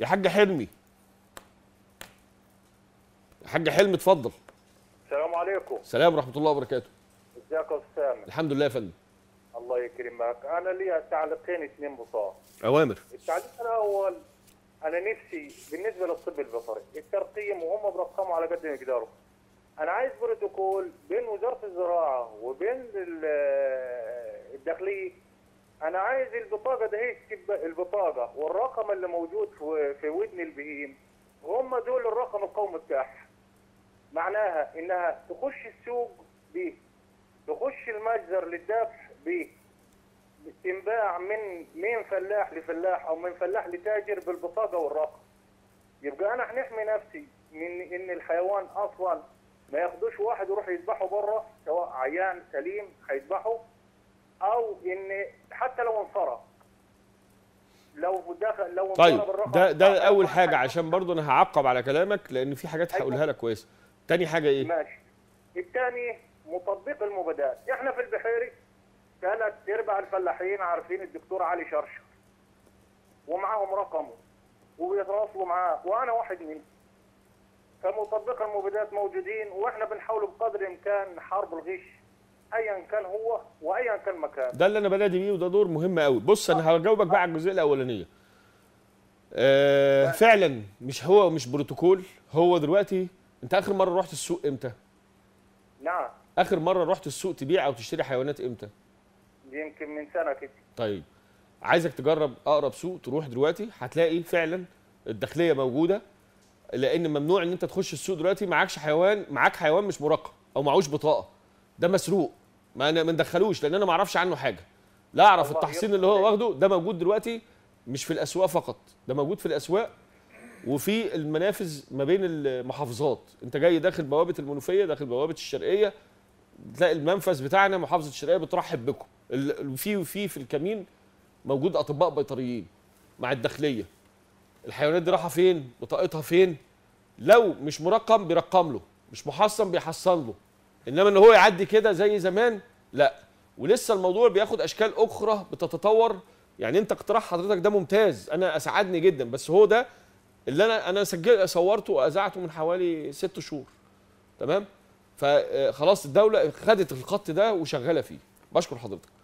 يا حاج حلمي يا حاج حلمي اتفضل السلام عليكم سلام ورحمه الله وبركاته ازيك يا استاذ سامر الحمد لله يا فندم الله يكرمك انا لي تعليقين اثنين بساط اوامر التعليق الاول انا نفسي بالنسبه للطب البيطري الترقيم وهم برقموا على قد ما يقدروا انا عايز بروتوكول بين وزاره الزراعه وبين ال- الداخليه انا عايز البطاقه ده هي تبقى البطاقه والرقم اللي موجود في في ودن البهيم هم دول الرقم القومي بتاعها معناها انها تخش السوق ب تخش المتجر للذبح ب تنباع من من فلاح لفلاح او من فلاح لتاجر بالبطاقه والرقم يبقى انا هنحمي نفسي من ان الحيوان اصلا ما ياخدوش واحد يروح يذبحه بره سواء عيان سليم هيذبحه او ان حتى لو انصرف لو دخل لو طيب انصرف الرقم ده ده بتاع اول الحيوان حاجه هياخد- عشان برضو انا هعقب على كلامك لان في حاجات أيوة. هقولها لك كويسه تاني حاجه ايه ماشي الثاني مطبق المبادئ احنا في البحيري ثلاث ارباع الفلاحين عارفين الدكتور علي شرشر ومعاهم رقمه وبيتواصلوا معاه وانا واحد منهم فمطبق المبادئ موجودين واحنا بنحاول بقدر الامكان نحارب الغش ايا كان هو وايا كان مكان ده اللي انا بنادي بيه وده دور مهم قوي بص انا هجاوبك بقى على الجزئيه الاولانيه آه فعلا مش هو مش بروتوكول هو دلوقتي انت اخر مره رحت السوق امتى نعم اخر مره رحت السوق تبيع او تشتري حيوانات امتى يمكن من سنه كده طيب عايزك تجرب اقرب سوق تروح دلوقتي هتلاقي فعلا الداخليه موجوده لان ممنوع ان انت تخش السوق دلوقتي معكش حيوان معاك حيوان مش مرقم او معهوش بطاقه ده مسروق ما انا ما ندخلوش لان انا ما اعرفش عنه حاجه لا اعرف الله التحصين يرضى اللي هو عليك. واخده ده موجود دلوقتي مش في الاسواق فقط ده موجود في الاسواق وفي المنافذ ما بين المحافظات انت جاي داخل بوابه المنوفيه داخل بوابه الشرقيه تلاقي المنفذ بتاعنا محافظه الشرقيه بترحب بكم ال- في في في الكمين موجود اطباء بيطريين مع الداخليه الحيوانات دي رايحه فين بطاقتها فين لو مش مرقم بيرقم له مش محصن بيحصن له انما ان هو يعدي كده زي زمان لا ولسه الموضوع بياخد اشكال اخرى بتتطور يعني انت اقتراح حضرتك ده ممتاز انا اسعدني جدا بس هو ده اللي انا انا سجل صورته واذعته من حوالي ست شهور تمام فخلاص الدوله خدت الخط ده وشغاله فيه بشكر حضرتك